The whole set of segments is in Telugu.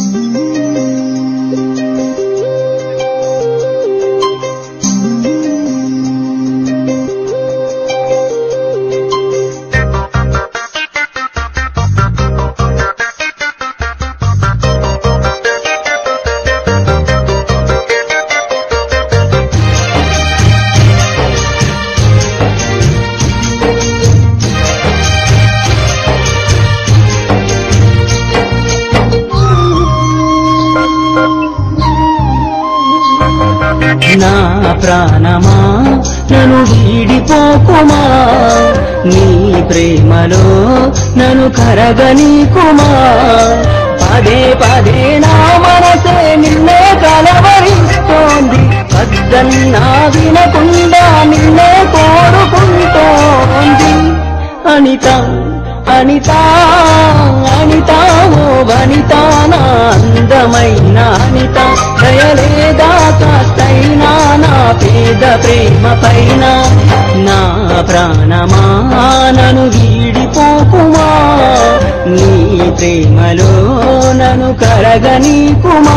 నా ప్రాణమా నన్ను వీడిపోకుమా నీ ప్రేమలో నన్ను కరగనీకుమా పదే పదే నా మనసే నిన్నే కలవరిస్తోంది వద్దన్నా వినకుండా నిన్నే కోరుకుంటోంది అనిత అనిత అనిత ఓ వనిత నా అందమైన అనిత దయలేదా కాస్తైనా నా పేద ప్రేమ పైన నా ప్రాణమా నన్ను వీడిపోకుమా నీ ప్రేమలో నన్ను కరగనీకుమా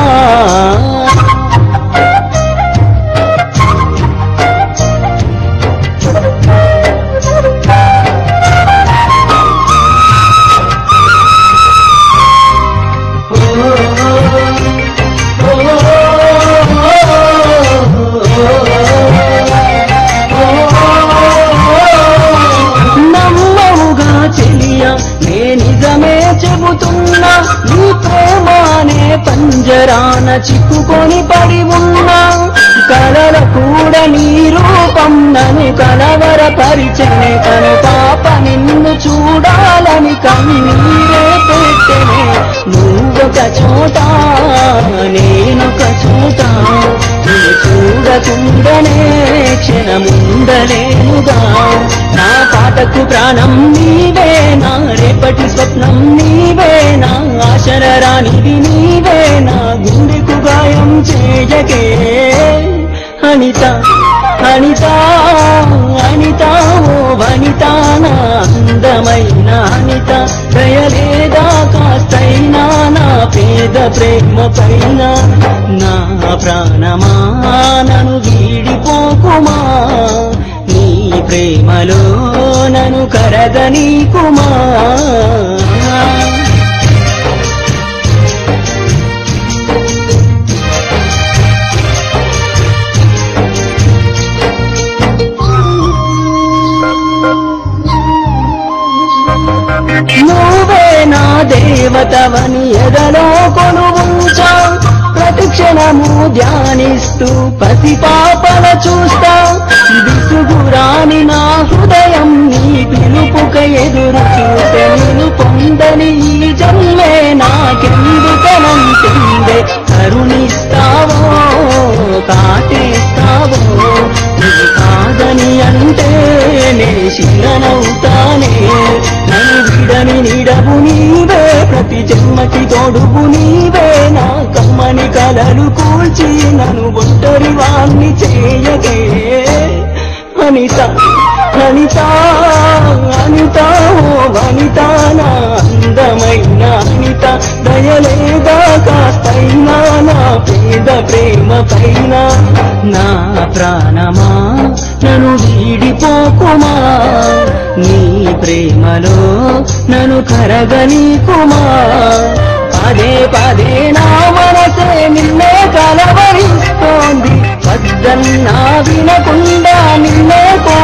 నమ్మవుగా చెలియ నే నిజమే చెబుతున్నా నీ ప్రేమానే పంజరాన చిక్కుకొని పడి ఉన్నా కలల కూడా నీ రూపం నన్ను కలవర పరిచనే కను పాప నిన్ను చూడాలని కన్నీరే పెట్టెనే నువ్వొక చోట నేనొక చోట నిన్ను చూడకుండానే క్షణముండలేనుగా నా పాటకు ప్రాణం నీవే నా రేపటి స్వప్నం నీవే నా ఆశర రానిది నీవే నా గుండెకు గాయం చేయకే అనిత అనిత అనిత ఓ వనిత నా అందమైన అనిత దయలేదా కాస్తైనా నా పేద ప్రేమ పైన నా ప్రాణమా నన్ను వీడిపోకుమా నీ ప్రేమలో నన్ను కరగనీకుమా నువ్వే నా దేవతవని ఎదలో కొనువుంచా ప్రతి క్షణము ధ్యానిస్తూ పసి పాపల చూస్తా విసుగురాని నా హృదయం నీ పిలుపుక ఎదురు చూసే నేను పొందని ఈ జన్మే నాకెందుకనంటుందే కరుణిస్తావో కాటేస్తావో ఇది కాదని అంటే నే శిలనవుతానే నన్ను విడని నిడవు నీవే ప్రతి జన్మకి తోడువు నీవే నా కమ్మని కలలు కూల్చి నన్ను ఒంటరి వాణ్ణి చేయగే అనిత అనిత అనిత ఓ వనిత నా అందమైన అనిత దయలేదా కాస్తైనా నా పేద ప్రేమ పైన నా ప్రాణమా నన్ను వీడిపోకుమా నీ ప్రేమలో నన్ను కరగనీకుమా పదే పదే నా మనసే నిన్నే కలవరిస్తోంది వద్దన్నా వినకుండా నిన్నే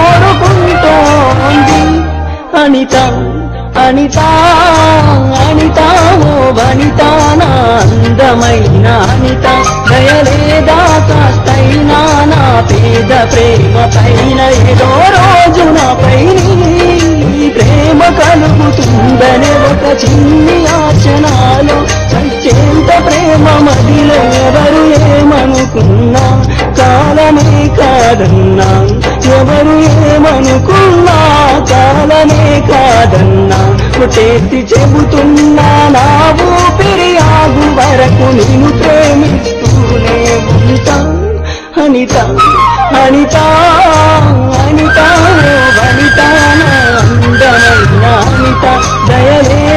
కోరుకుంటోంది అనిత అనిత అనిత ఓ వనిత నా అందమైన అనిత దయలేదా కాస్తైనా నా పేద ప్రేమ పైన ఏదో రోజు నాపై నీ ప్రేమ కలుగుతుందనే ఒక చిన్ని ఆచనాలో చచ్చేంత ప్రేమ మదిలో ఎవరు ఏమనుకున్నా కాలమే కాదన్నా ఎవరు ఏమనుకున్నా కాలమే కాదన్నా చేతి చెబుతున్నా నా ఊపిరి ఆగు వరకు నేను ప్రేమిస్తూనే ఉంటా అనిత అనిత అనిత ఓ వనిత నా అందమైన అనిత దయలే